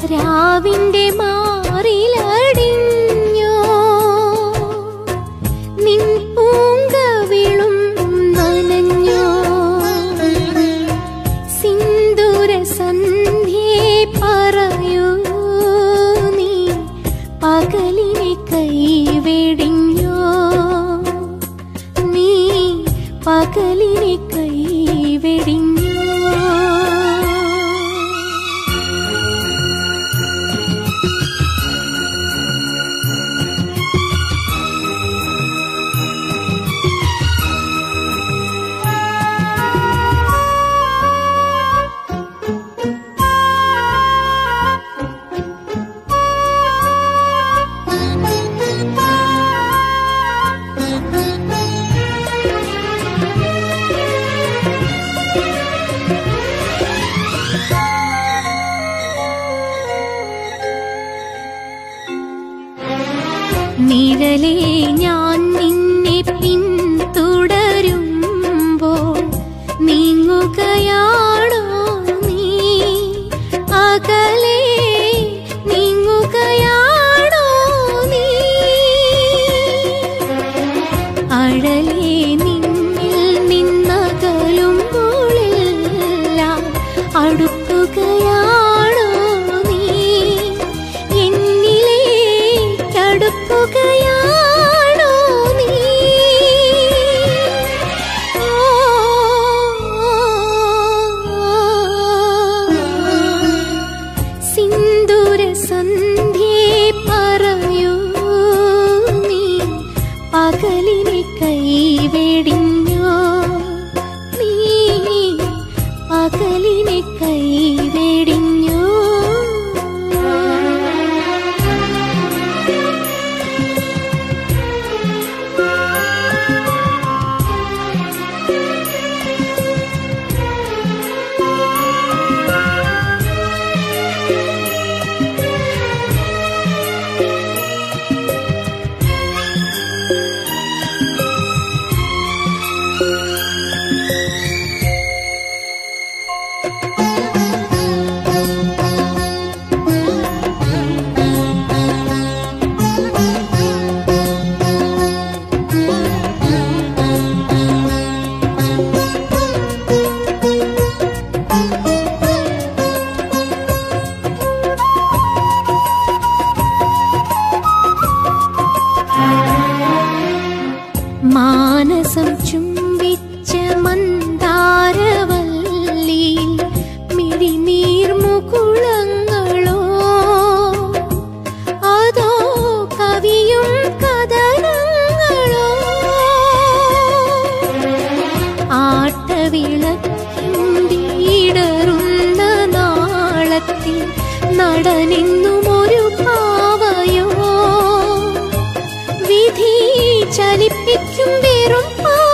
രാവിന്റെ മാറിലടിഞ്ഞോ നിൻ പൂങ്കവിളും നനഞ്ഞോ സിന്ദൂര സന്ധ്യേ പറയൂ നീ പകലിനെ കൈവെടിഞ്ഞോ നീ പകലിനെ കൈവെടിഞ്ഞോ നിഴലേ ഞാൻ നിന്നെ പിന്തുടരുമ്പോൾ നീങ്ങുകയാണോ നീ അകലെ നീങ്ങുകയാണോ നീ അഴലേ നിന്നിൽ നിന്നകലുമ്പോഴെല്ലാം അടുക്കുകയാണോ നീ എന്നിലേക്കടുക്കുകയാണോ നീ ഓ, സിന്ദൂര സന്ധ്യേ പറയൂ നീ പകലിനെ കൈവെടിഞ്ഞോ നീ പകലിനെ കൈവെടിഞ്ഞോ മാനസം ചുംബിച്ച മന്ദാരവല്ലിയിൽ മിഴിനീർമുകുളങ്ങളോ അതോ കവിയും കഥനങ്ങളോ ആട്ടവിളക്കിൻ്റെ ഇടറുന്ന നാളത്തിൽ നടനെന്നും ഒരു പാവയോ വിധി ചലിപ്പിക്കും വെറും പാ